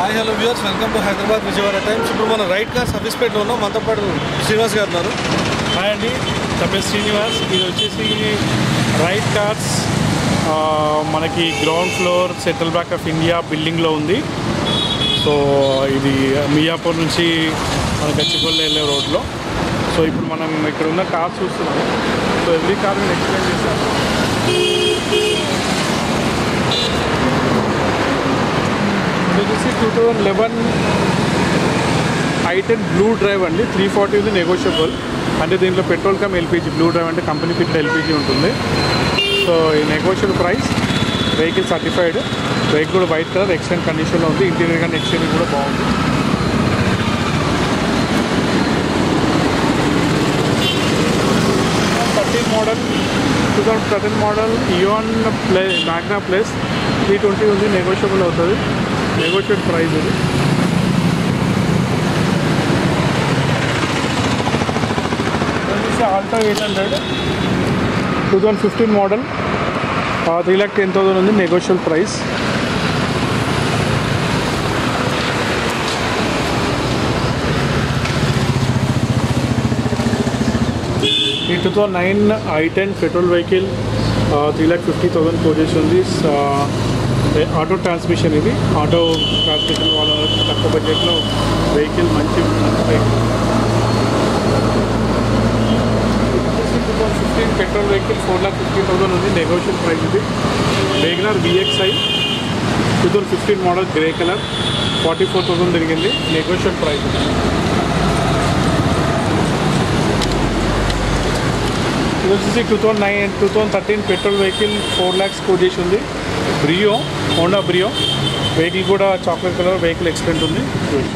hi hello viewers welcome to Hyderabad Vijayawada times ఇప్పుడు మనం right car service పేట్లో ఉన్నాం మనతో పాటు శ్రీనివాస్ గారు ఉన్నారు హాయ్ అండి తప్పే శ్రీనివాస్ ఇది వచ్చేసి రైట్ కార్స్ ఆ, మనకి ground floor central bank of India బిల్డింగ్లో ఉంది సో ఇది మియాపూర్ నుంచి మన గచ్చిపల్లి వెళ్ళే రోడ్లో సో ఇప్పుడు మనం ఇక్కడ ఉన్న కార్ చూస్తున్నాం సో ఎవ్రీ కార్ నేను ఎక్స్ప్లెయిన్ చేశాను ఇది వచ్చేసి two thousand eleven i ten blue drive అండి త్రీ ఫార్టీ ఉంది నెగోషియబుల్ అంటే దీంట్లో petrol cum LPG blue drive అంటే కంపెనీ ఫిట్ ఎల్పిజి ఉంటుంది సో ఈ negotiable price vehicle certified vehicle కూడా వైట్ కలర్ ఎక్సలెంట్ కండిషన్లో ఉంది ఇంటీరియర్ కానీ ఎక్స్టీరియర్ కూడా బాగుంది thirteen model two thousand thirteen model Eon play magna plus three twenty ఉంది నెగోషియబుల్ అవుతుంది నెగోషియబుల్ ప్రైస్ ఇది Alto eight hundred two thousand fifteen model three lakh ten thousand ఉంది నెగోషియబుల్ ప్రైస్ ఈ two thousand nine i ten petrol vehicle three lakh fifty thousand కోజెస్ ఉంది auto transmission ఇది auto transmission వాళ్ళ తక్కువ బడ్జెట్లో వెహికల్ మంచి vehicle two thousand fifteen petrol vehicle four lakh fifty thousand ఉంది నెగోషియల్ ప్రైస్ ఇది WagonR VXi two thousand fifteen model grey colour forty four thousand తిరిగింది నెగోషియల్ ప్రైస్ ఇది వచ్చేసి two thousand nine two thousand thirteen petrol vehicle four lakhs quote చేసి ఉంది Brio Honda Brio vehicle కూడా chocolate colour vehicle excellent ఉంది చూడండి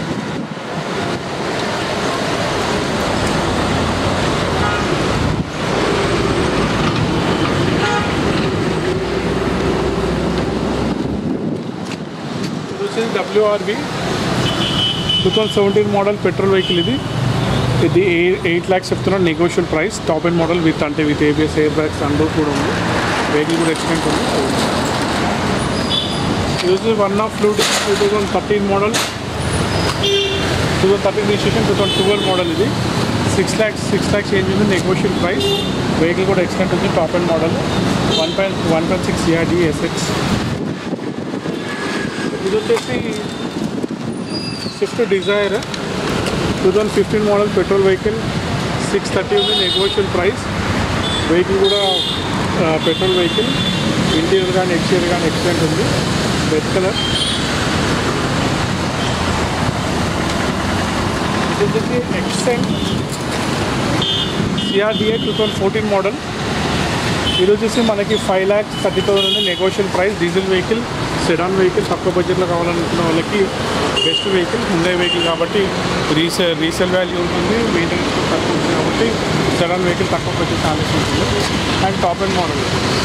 ఇది వచ్చేసి WRV two thousand seventeen model petrol vehicle ఇది ఇది ఎయిట్ ల్యాక్స్ చెప్తున్నాను negotiable price top end model with అంటే with ABS air bags under కూడా ఉంది వెహికల్ కూడా ఎక్స్పెంట్ ఉంది ఇది వచ్చి వన్ ఆఫ్ ఫ్లూ two thousand thirteen model two thousand thirteen registration two thousand twelve model ఇది six lakhs six lakhs change ఉంది నెగోషియల్ ప్రైస్ వెహికల్ కూడా ఎక్స్పెంట్ ఉంది top end model one point one point six CRD SX ఇది వచ్చేసి Swift Dzire two thousand fifteen model petrol vehicle six thirty ఉంది negotiable price vehicle కూడా petrol vehicle interior కానీ exterior కానీ excellent ఉంది red colour ఇది వచ్చేసి Xcent CRDi two thousand fourteen model ఇది వచ్చేసి మనకి ఫైవ్ ల్యాక్స్ థర్టీ థౌసండ్ ఉంది negotiable price diesel vehicle sedan vehicle తక్కువ బడ్జెట్లో కావాలనుకున్న వాళ్ళకి బెస్ట్ వెహికల్ హుండై వెహికల్ కాబట్టి రీసే రీసేల్ వాల్యూ ఉంటుంది మెయింటెనెన్స్ తక్కువ ఉంటుంది కాబట్టి సెడాన్ వెహికల్ తక్కువ బడ్జెట్ ఛాన్సెస్ ఉంటుంది అండ్ టాప్ అండ్ మోడల్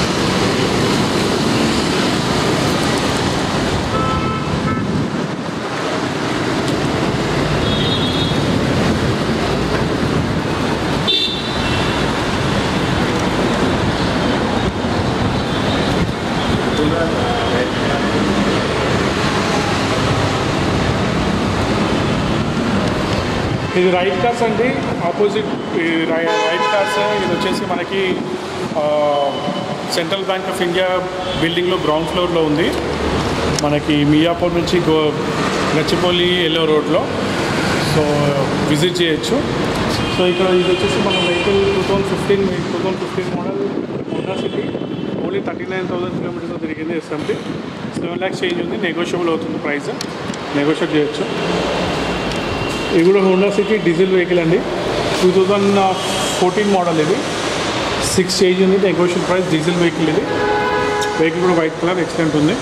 ఇది రైట్ కార్స్ అండి ఆపోజిట్ ఈ రై- రైట్ కార్స్ ఇది వచ్చేసి మనకి ఆ, సెంట్రల్ బ్యాంక్ ఆఫ్ ఇండియా బిల్డింగ్లో గ్రౌండ్ ఫ్లోర్లో ఉంది మనకి మియాపూర్ నుంచి గో గచ్చిపల్లి ఎల్లో రోడ్లో సో విజిట్ చేయొచ్చు సో ఇక్కడ ఇది వచ్చేసి మన vehicle two thousand fifteen two thousand fifteen model Honda City only thirty nine thousand kilometres తిరిగింది ఎస్ఎంటీ సెవెన్ ల్యాక్స్ చేంజ్ ఉంది నెగోషియబుల్ అవుతుంది ప్రైస్ నెగోషియేట్ చేయొచ్చు ఇది కూడా హోండా సిటీ డీజిల్ వెహికల్ అండి టూ థౌజండ్ ఫోర్టీన్ మోడల్ ఇది సిక్స్ చేంజ్ ఉంది negotiable price diesel vehicle ఇది వెహికల్ కూడా వైట్ కలర్ ఎక్సలెంట్ ఉంది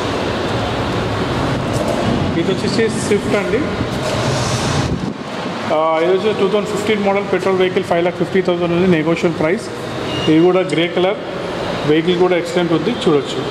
ఇది వచ్చేసి స్విఫ్ట్ అండి ఆ, ఇది వచ్చి two thousand fifteen model petrol vehicle five lakh fifty thousand ఉంది నెగోషియల్ ప్రైస్ ఇది కూడా గ్రే కలర్ వెహికల్ కూడా ఎక్సలెంట్ ఉంది చూడొచ్చు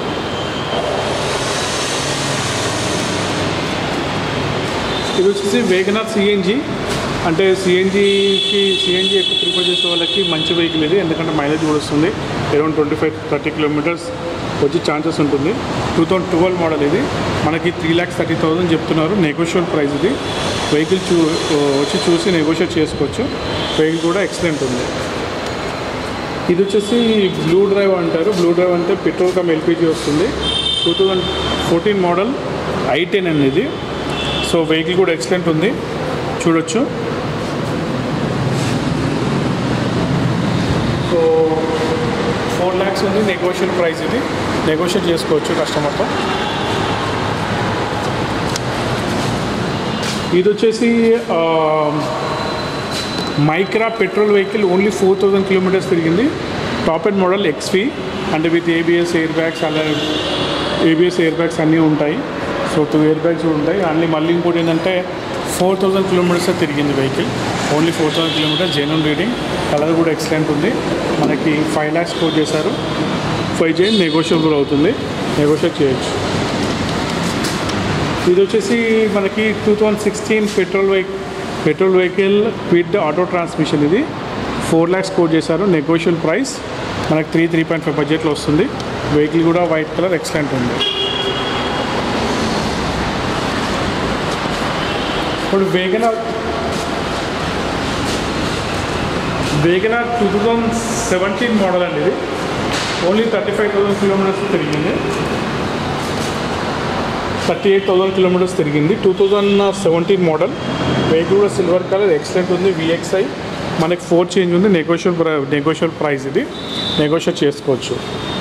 ఇది వచ్చేసి వేగనార్ సిఎన్జి అంటే సిఎన్జికి సిఎన్జి ఎక్కువ ప్రిఫర్ చేసే వాళ్ళకి మంచి వెహికల్ ఇది ఎందుకంటే మైలేజ్ కూడా వస్తుంది around twenty five thirty kilometres వచ్చే ఛాన్సెస్ ఉంటుంది టూ థౌజండ్ ట్వెల్వ్ మోడల్ ఇది మనకి త్రీ ల్యాక్స్ థర్టీ థౌసండ్ చెప్తున్నారు నెగోషియబుల్ ప్రైస్ ఇది వెహికల్ చూ వచ్చి చూసి నెగోషియేట్ చేసుకోవచ్చు వెహికల్ కూడా ఎక్సలెంట్ ఉంది ఇది వచ్చేసి బ్లూ డ్రైవ్ అంటారు బ్లూ డ్రైవ్ అంటే పెట్రోల్ కమ్ ఎల్పిజి వస్తుంది two thousand fourteen model i ten అండి ఇది సో వెహికల్ కూడా ఎక్సలెంట్ ఉంది చూడొచ్చు సో ఫోర్ ల్యాక్స్ ఉంది నెగోషియల్ ప్రైస్ ఇది నెగోషియేట్ చేసుకోవచ్చు కస్టమర్తో ఇది వచ్చేసి ఆ, Micra petrol vehicle only four thousand kilometres తిరిగింది టాప్ అండ్ మోడల్ ఎక్స్పీ అంటే విత్ ఏబిఎస్ ఎయిర్ బ్యాగ్స్ అలా ఏబిఎస్ ఎయిర్ బ్యాగ్స్ అన్నీ ఉంటాయి సో టూ ఎయిర్ బ్యాగ్స్ కూడా ఉంటాయి అన్నీ మళ్ళీ ఇంకోటి ఏంటంటే ఫోర్ థౌజండ్ కిలోమీటర్స్ తిరిగింది vehicle only four thousand kilometres genuine reading colour కూడా ఎక్సలెంట్ ఉంది మనకి ఫైవ్ ల్యాక్స్ కోట్ చేశారు ఫైవ్ చేయండి నెగోషియబుల్ అవుతుంది నెగోషియేట్ చేయొచ్చు ఇది వచ్చేసి మనకి two thousand sixteen petrol vehicle petrol vehicle Kwid auto transmission ఇది ఫోర్ ల్యాక్స్ కోట్ చేశారు నెగోషియల్ ప్రైస్ మనకి త్రీ త్రీ పాయింట్ ఫైవ్ బడ్జెట్లో వస్తుంది వెహికల్ కూడా వైట్ కలర్ ఎక్సలెంట్ ఉంది ఇప్పుడు Wagon R Wagon R two thousand seventeen model అండి ఇది only thirty five thousand kilometres తిరిగింది థర్టీ ఎయిట్ థౌసండ్ కిలోమీటర్స్ తిరిగింది two thousand seventeen model vehicle కూడా సిల్వర్ కలర్ ఎక్సలెంట్ ఉంది విఎక్స్ఐ మనకి ఫోర్ చేంజ్ ఉంది నెగోషియల్ నెగోషియల్ ప్రైస్ ఇది నెగోషియేట్ చేసుకోవచ్చు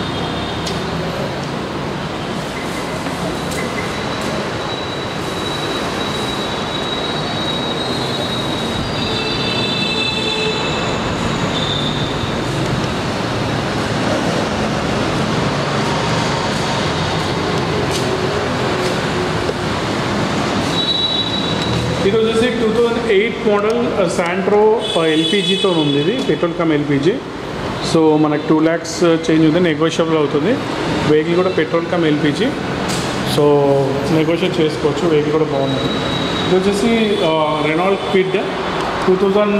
ఇది వచ్చేసి two thousand eight model Santro ఎల్పిజితో ఉంది ఇది పెట్రోల్ కమ్ ఎల్పిజి సో మనకు టూ ల్యాక్స్ చేంజ్ ఉంది నెగోషియబుల్ అవుతుంది వెహికల్ కూడా petrol cum LPG so negotiate చేసుకోవచ్చు వెహికల్ కూడా బాగుంది ఇది వచ్చేసి Renault quid two thousand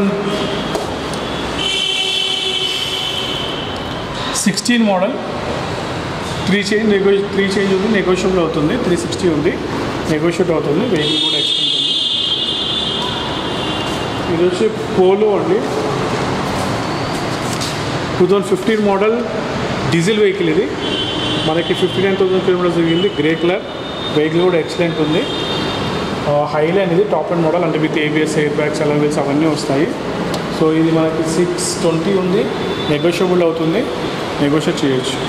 sixteen model three change నెగో త్రీ చేంజ్ ఉంది నెగోషియబుల్ అవుతుంది త్రీ సిక్స్టీ ఉంది నెగోషియేట్ అవుతుంది వెహికల్ కూడా ఎక్స్టెంట్ ఉంది ఇది వచ్చి పోలో అండి two thousand fifteen model diesel vehicle ఇది మనకి ఫిఫ్టీ నైన్ థౌసండ్ కిలోమీటర్స్ తిరిగింది గ్రే కలర్ వెహికల్ కూడా ఎక్సలెంట్ ఉంది హైలైన్ ఇది టాప్ అండ్ మోడల్ అంటే with ABS air bags alloy wheels అవన్నీ వస్తాయి సో ఇది మనకి సిక్స్ ట్వంటీ ఉంది నెగోషియబుల్ అవుతుంది నెగోషియేట్ చేయొచ్చు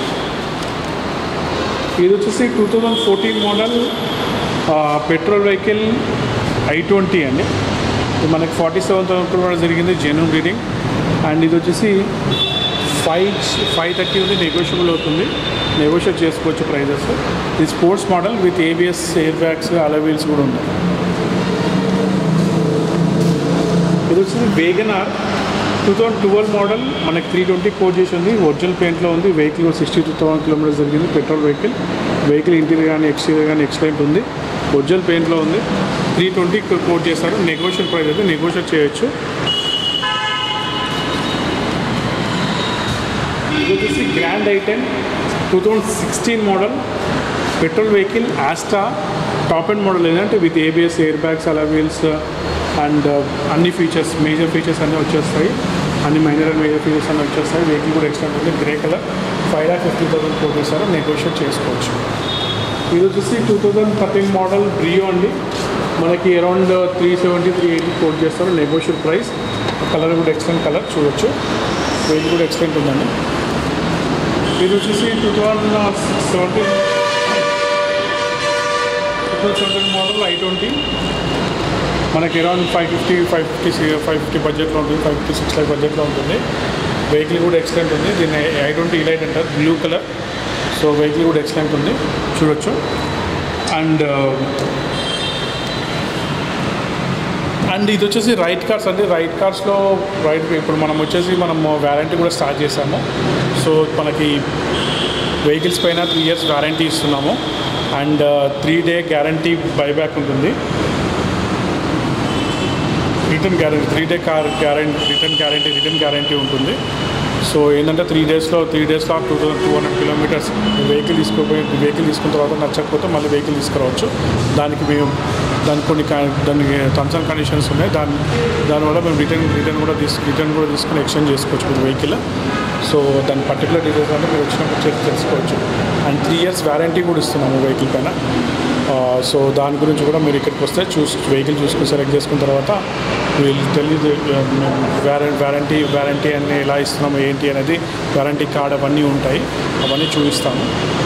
ఇది వచ్చేసి two thousand fourteen model petrol vehicle i twenty అండి ఇది మనకి ఫార్టీ సెవెన్ థౌసండ్ కిలోమీటర్స్ జరిగింది జెన్యున్ రీడింగ్ అండ్ ఇది వచ్చేసి ఫైవ్ ఫైవ్ థర్టీ ఉంది నెగోషియబుల్ అవుతుంది నెగోషియేట్ చేసుకోవచ్చు ప్రైజెస్ ఇది sports model with ABS air bags alloy wheels కూడా ఉన్నాయి ఇది వచ్చేసి Wagon R two thousand twelve model మనకి త్రీ ట్వంటీ కోట్ చేసి ఉంది ఒరిజినల్ పెయింట్లో ఉంది vehicle sixty two thousand kilometres జరిగింది పెట్రోల్ వెహికల్ వెహికల్ ఇంటీరియర్ కానీ ఎక్స్టీరియర్ కానీ ఎక్సలెంట్ ఉంది ఒరిజినల్ పెయింట్లో ఉంది త్రీ ట్వంటీ కోట్ చేస్తారు నెగోషియల్ ప్రైస్ అయితే నెగోషియేట్ చేయొచ్చు ఇది వచ్చేసి Grand i ten two thousand sixteen model petrol vehicle Asta top end model ఏంటంటే with ABS air bags alloy wheels and అన్ని ఫీచర్స్ మేజర్ ఫీచర్స్ అన్నీ వచ్చేస్తాయి అన్ని మైనర్ అండ్ మేజర్ ఫీచర్స్ అన్నీ వచ్చేస్తాయి వెహికల్ కూడా ఎక్స్టెంట్ ఉంది grey colour five lakh fifty thousand quote చేస్తారు నెగోషియేట్ చేసుకోవచ్చు ఇది వచ్చేసి two thousand thirteen model Brio అండి మనకి around three seventy three eighty quote చేస్తారు నెగోషియల్ ప్రైస్ కలర్ కూడా ఎక్సలెంట్ కలర్ చూడొచ్చు వెయిట్ కూడా ఎక్సలెంట్ ఉందండి ఇది వచ్చేసి two thousand seventeen two thousand seventeen model i twenty మనకి around five fifty five fifty five fifty బడ్జెట్లో ఉంటుంది ఫైవ్ ఫిఫ్టీ సిక్స్ ల్యాక్ బడ్జెట్లో ఉంటుంది వెహికల్ కూడా ఎక్సలెంట్ ఉంది దీన్ని ఐ ట్వంటీ ఇలైట్ అంటారు బ్లూ కలర్ సో వెహికల్ కూడా ఎక్సలెంట్ ఉంది చూడొచ్చు అండ్ అండ్ ఇది వచ్చేసి రైట్ కార్స్ అండి రైట్ కార్స్లో రైట్ ఇప్పుడు మనం వచ్చేసి మనం వ్యారంటీ కూడా స్టార్ట్ చేసాము సో మనకి వెహికల్స్ పైన త్రీ ఇయర్స్ వారంటీ ఇస్తున్నాము and three day guarantee buyback ఉంటుంది return guarantee three day car guarantee return guarantee return guarantee ఉంటుంది సో ఏంటంటే త్రీ డేస్లో త్రీ డేస్లో two thousand two hundred kilometres vehicle తీసుకుపోయి వెహికల్ తీసుకున్న తర్వాత నచ్చకపోతే మళ్ళీ వెహికల్ తీసుకురావచ్చు దానికి మేము దానికి కొన్ని కా- దానికి టర్మ్స్ అండ్ కండిషన్స్ ఉన్నాయి దాని దానివల్ల మేము రిటర్న్ రిటర్న్ కూడా తీసు రిటర్న్ కూడా తీసుకుని ఎక్స్చేంజ్ చేసుకోవచ్చు మీరు వెహికల్ సో దాని పర్టికులర్ డీటెయిల్స్ అంటే మీరు వచ్చినప్పుడు చేసి తెలుసుకోవచ్చు అండ్ త్రీ ఇయర్స్ వ్యారంటీ కూడా ఇస్తున్నాము వెహికల్ పైన సో దాని గురించి కూడా మీరు ఇక్కడికి వస్తే చూసి వెహికల్ చూసుకుని సెలెక్ట్ చేసుకున్న తర్వాత వీళ్ళు తెలియదు వ్యారంటీ వ్యారంటీ వ్యారంటీ అని ఎలా ఇస్తున్నాము ఏంటి అనేది వ్యారంటీ కార్డ్ అవన్నీ ఉంటాయి అవన్నీ చూపిస్తాము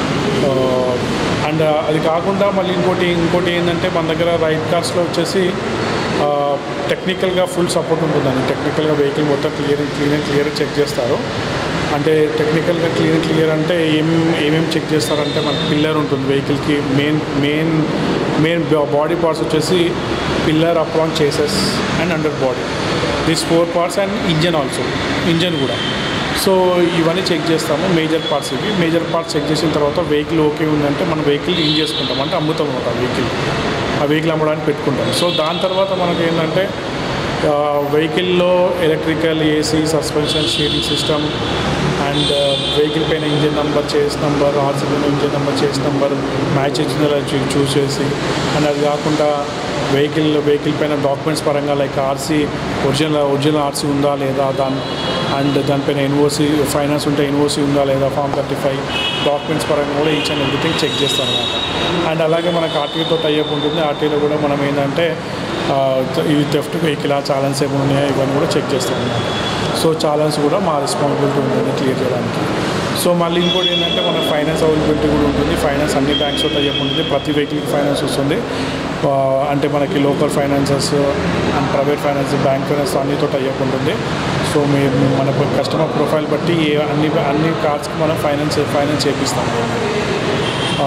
అండ్ అది కాకుండా మళ్ళీ ఇంకోటి ఇంకోటి ఏంటంటే మన దగ్గర రైడ్ కార్స్లో వచ్చేసి టెక్నికల్గా ఫుల్ సపోర్ట్ ఉంటుందండి టెక్నికల్గా వెహికల్ మొత్తం clear clean and clear check చేస్తారు అంటే టెక్నికల్గా క్లీన్ క్లియర్ అంటే ఏం ఏమేమి చెక్ చేస్తారంటే మన పిల్లర్ ఉంటుంది వెహికల్కి main main main body parts వచ్చేసి pillar apron chassis and under body this four parts and engine also engine కూడా సో ఇవన్నీ చెక్ చేస్తాము మేజర్ పార్ట్స్ ఇవి మేజర్ పార్ట్స్ చెక్ చేసిన తర్వాత వెహికల్ ఓకే ఉందంటే మనం వెహికల్ ఇన్ చేసుకుంటాం అంటే అమ్ముతాం అనమాట ఆ వెహికల్ ఆ వెహికల్ అమ్మడానికి పెట్టుకుంటాం సో దాని తర్వాత మనకి ఏంటంటే వెహికల్లో electrical AC suspension steering system and vehicle పైన ఇంజిన్ నెంబర్ చేసి నెంబర్ ఆర్సీ పైన ఇంజిన్ నెంబర్ చేసి నెంబర్ మ్యాచ్ ఇచ్చిందో చూస్ చేసి అండ్ అది కాకుండా వెహికల్ వెహికల్ పైన డాక్యుమెంట్స్ పరంగా like RC original original RC ఉందా లేదా దాని అండ్ దానిపైన ఎన్ఓసి ఫైనాన్స్ ఉంటే ఎన్ఓసి ఉందా లేదా ఫామ్ థర్టీ ఫైవ్ డాక్యుమెంట్స్ పరంగా కూడా ఈచ్ అండ్ ఎవ్రీథింగ్ చెక్ చేస్తాం అనమాట అండ్ అలాగే మనకు ఆర్టీఓతో టైఅప్ ఉంటుంది ఆర్టీఓలో కూడా మనం ఏంటంటే ఆ, ఇవి థెఫ్ట్ వెహికల్ చాలన్స్ ఏమి ఉన్నాయా ఇవన్నీ కూడా చెక్ చేస్తాం అనమాట సో చాలన్స్ కూడా మా రెస్పాన్సిబిలిటీ ఉంటుంది క్లియర్ చేయడానికి సో మళ్ళీ ఇంకోటి ఏంటంటే మన ఫైనాన్స్ అవైలబిలిటీ కూడా ఉంటుంది ఫైనాన్స్ అన్ని బ్యాంక్స్తో టైఅప్ ఉంటుంది ప్రతి వెహికల్కి ఫైనాన్స్ వస్తుంది ఆ, అంటే మనకి local finances and private finance bank finance అన్నితో టైఅప్ ఉంటుంది సో మీరు మన కస్టమర్ ప్రొఫైల్ బట్టి ఏ అన్ని అన్ని కార్డ్స్కి మనం ఫైనాన్స్ ఫైనాన్స్ చేపిస్తాం ఆ,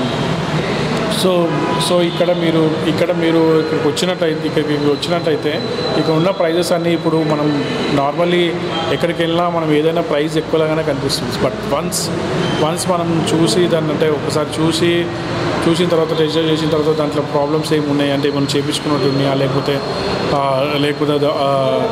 సో సో ఇక్కడ మీరు ఇక్కడ మీరు ఇక్కడికి వచ్చినట్టయితే ఇక్కడికి వచ్చినట్టయితే ఇక్కడ ఉన్న ప్రైజెస్ అన్నీ ఇప్పుడు మనం నార్మల్లీ ఎక్కడికి వెళ్ళినా మనం ఏదైనా ప్రైస్ ఎక్కువలాగానే కనిపిస్తుంది బట్ వన్స్ వన్స్ మనం చూసి దాన్ని అంటే ఒకసారి చూసి చూసిన తర్వాత రిజిస్టర్ చేసిన తర్వాత దాంట్లో ప్రాబ్లమ్స్ ఏమి ఉన్నాయి అంటే మనం చేపించుకున్నట్టు ఉన్నాయా లేకపోతే ఆ, లేకపోతే అది, ఆ,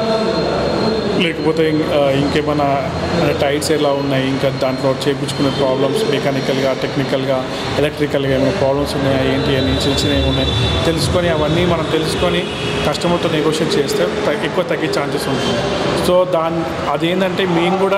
లేకపోతే ఇం- ఆ, ఇంకేమైనా అంటే టైర్స్ ఎలా ఉన్నాయి ఇంకా దాంట్లో చేయించుకునే ప్రాబ్లమ్స్ మెకానికల్గా టెక్నికల్గా ఎలక్ట్రికల్గా ఏమైనా ప్రాబ్లమ్స్ ఉన్నాయా ఏంటి అని చిన్న చిన్న ఏమి ఉన్నాయి తెలుసుకొని అవన్నీ మనం తెలుసుకొని కస్టమర్తో నెగోషియేట్ చేస్తే త- ఎక్కువ తగ్గే ఛాన్సెస్ ఉంటుంది సో దాని అదేంటంటే మేము కూడా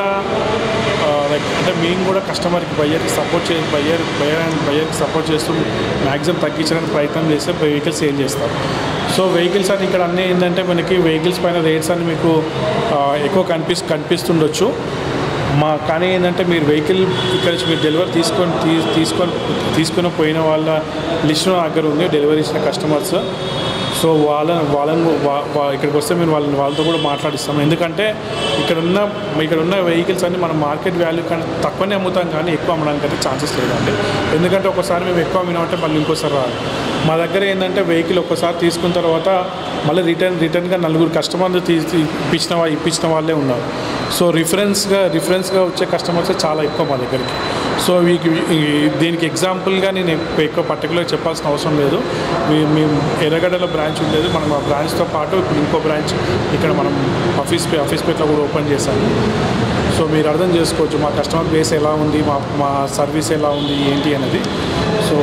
లైక్ అంటే మేము కూడా కస్టమర్కి బయ్యర్కి సపోర్ట్ చే బయ్యర్ బయ్యర్ బయ్యర్కి సపోర్ట్ చేస్తూ మ్యాక్సిమం తగ్గించడానికి ప్రయత్నం చేస్తే వెహికల్స్ సేల్ చేస్తాం సో వెహికల్స్ అని ఇక్కడ అన్నీ ఏంటంటే మనకి వెహికల్స్ పైన రేట్స్ అని మీకు ఆ, ఎక్కువ కనిపిస్ కనిపిస్తుండొచ్చు మా కానీ ఏంటంటే మీరు వెహికల్ ఇక్కడ నుంచి మీరు డెలివరీ తీసుకొని తీ- తీసుకొని తీసుకొని పోయిన వాళ్ళ లిస్ట్ నా దగ్గర ఉంది డెలివరీ ఇచ్చిన కస్టమర్స్ సో వాళ్ళని వాళ్ళని వా- వా- ఇక్కడికి వస్తే మేము వాళ్ళని వాళ్ళతో కూడా మాట్లాడిస్తాం ఎందుకంటే ఇక్కడ ఉన్న ఇక్కడ ఉన్న వెహికల్స్ అన్ని మనం మార్కెట్ వాల్యూ కానీ తక్కువనే అమ్ముతాం కానీ ఎక్కువ అమ్మడానికి అయితే ఛాన్సెస్ లేదండి ఎందుకంటే ఒకసారి మేము ఎక్కువ అమ్మినామంటే మళ్ళీ ఇంకోసారి రాదు మా దగ్గర ఏంటంటే వెహికల్ ఒక్కసారి తీసుకున్న తర్వాత మళ్ళీ రిటర్న్ రిటర్న్గా నలుగురు కస్టమర్లు తీసి ఇప్పించిన వా- ఇప్పించిన వాళ్ళే ఉన్నారు సో రిఫరెన్స్గా రిఫరెన్స్గా వచ్చే కస్టమర్స్ చాలా ఎక్కువ మా దగ్గరికి సో వీకి ఈ- దీనికి ఎగ్జాంపుల్గా నేను ఎక్కువ ఎక్కువ పర్టికులర్ చెప్పాల్సిన అవసరం లేదు మీ- మేము ఎర్రగడ్డలో బ్రాంచ్ ఉండేది మనం ఆ బ్రాంచ్తో పాటు ఇప్పుడు ఇంకో బ్రాంచ్ ఇక్కడ మనం ఆఫీస్ పే ఆఫీస్ పేట్లో కూడా ఓపెన్ చేశాము సో మీరు అర్థం చేసుకోవచ్చు మా కస్టమర్ బేస్ ఎలా ఉంది మా మా సర్వీస్ ఎలా ఉంది ఏంటి అనేది సో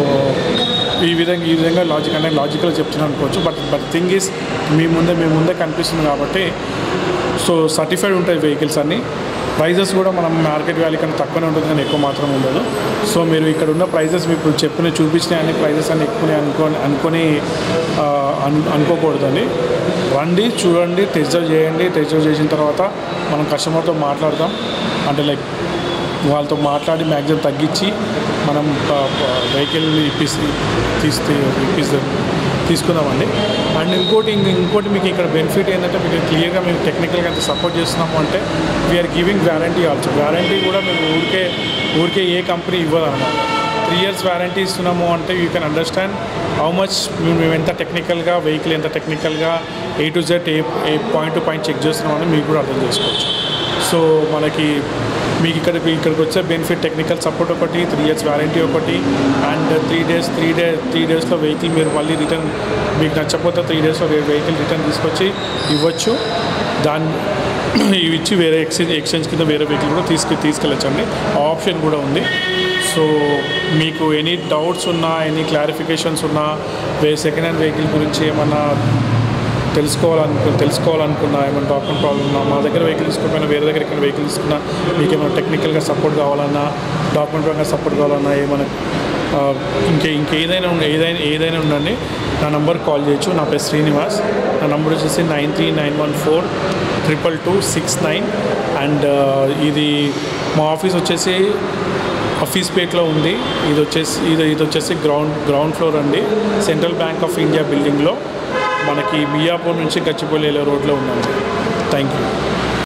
ఈ విధంగా ఈ విధంగా లాజిక్ అంటే లాజికల్ చెప్తున్నాను అనుకోవచ్చు బట్ బట్ థింగ్ ఈస్ మీ ముందే మీ ముందే కనిపిస్తుంది కాబట్టి సో సర్టిఫైడ్ ఉంటాయి వెహికల్స్ అన్నీ ప్రైజెస్ కూడా మనం మార్కెట్ వాల్యూ కన్నా తక్కువనే ఉంటుంది కానీ ఎక్కువ మాత్రం ఉండదు సో మీరు ఇక్కడ ఉన్న ప్రైజెస్ మీకు చెప్పిన చూపించిన అన్ని ప్రైజెస్ అన్ని ఎక్కువనే అనుకొని అనుకొని ఆ, అను అనుకోకూడదండి రండి చూడండి టెస్ట్ డ్రైవ్ చేయండి టెస్ట్ డ్రైవ్ చేసిన తర్వాత మనం కస్టమర్తో మాట్లాడదాం అంటే లైక్ వాళ్ళతో మాట్లాడి మ్యాక్సిమం తగ్గించి మనం వెహికల్ ఇప్పిస్తే తీస్తే ఇప్పిస్తే తీసుకుందామండి అండ్ ఇంకోటి ఇంక ఇంకోటి మీకు ఇక్కడ బెనిఫిట్ ఏంటంటే మీకు క్లియర్గా మేము టెక్నికల్గా ఎంత సపోర్ట్ చేస్తున్నాము అంటే we're giving warranty also warranty కూడా మేము ఊరికే ఊరికే ఏ కంపెనీ ఇవ్వదన్నమాట త్రీ ఇయర్స్ వ్యారంటీ ఇస్తున్నాము అంటే you can understand how much మేము ఎంత టెక్నికల్గా వెహికల్ ఎంత టెక్నికల్గా ఏ టు జెడ్ ఏ ఏ పాయింట్ టు పాయింట్ చెక్ చేస్తున్నామని మీకు కూడా అర్థం చేసుకోవచ్చు సో మనకి మీకు ఇక్కడ ఇక్కడికి వచ్చే బెనిఫిట్ టెక్నికల్ సపోర్ట్ ఒకటి త్రీ ఇయర్స్ వ్యారంటీ ఒకటి and three days three day three డేస్లో వెహికల్ మీరు మళ్ళీ రిటర్న్ మీకు నచ్చకపోతే త్రీ డేస్లో వెహికల్ రిటర్న్ తీసుకొచ్చి ఇవ్వచ్చు దాని ఇవి ఇచ్చి వేరే ఎక్స్చేంజ్ ఎక్స్చేంజ్ కింద వేరే వెహికల్ కూడా తీసుకు తీసుకెళ్ళచ్చండి ఆ ఆప్షన్ కూడా ఉంది సో మీకు ఎనీ డౌట్స్ ఉన్నా ఎనీ క్లారిఫికేషన్స్ ఉన్నా వే సెకండ్ హ్యాండ్ వెహికల్ గురించి ఏమన్నా తెలుసుకోవాలనుకు తెలుసుకోవాలనుకున్నా ఏమైనా డాక్యుమెంట్ ప్రాబ్లం ఉన్నా మా దగ్గర వెహికల్ తీసుకోకపోయినా వేరే దగ్గర ఎక్కడ వెహికల్ తీసుకున్నా మీకు ఏమైనా టెక్నికల్గా సపోర్ట్ కావాలన్నా డాక్యుమెంట్ పరంగా సపోర్ట్ కావాలన్నా ఏమైనా ఆ, ఇంకే ఇంకేదైనా ఉండ ఏదైనా ఏదైనా ఉండండి నా నంబర్ కాల్ చేయొచ్చు నా పేరు శ్రీనివాస్ నా నంబర్ వచ్చేసి nine three nine one four triple two six nine and ఇది మా ఆఫీస్ వచ్చేసి ఆఫీస్ పేట్లో ఉంది ఇది వచ్చేసి ఇది ఇది వచ్చేసి గ్రౌండ్ గ్రౌండ్ ఫ్లోర్ అండి సెంట్రల్ బ్యాంక్ ఆఫ్ ఇండియా బిల్డింగ్లో మనకి మియాపూర్ నుంచి గచ్చిపల్లి వెళ్ళే రోడ్లో ఉందండి థ్యాంక్ యూ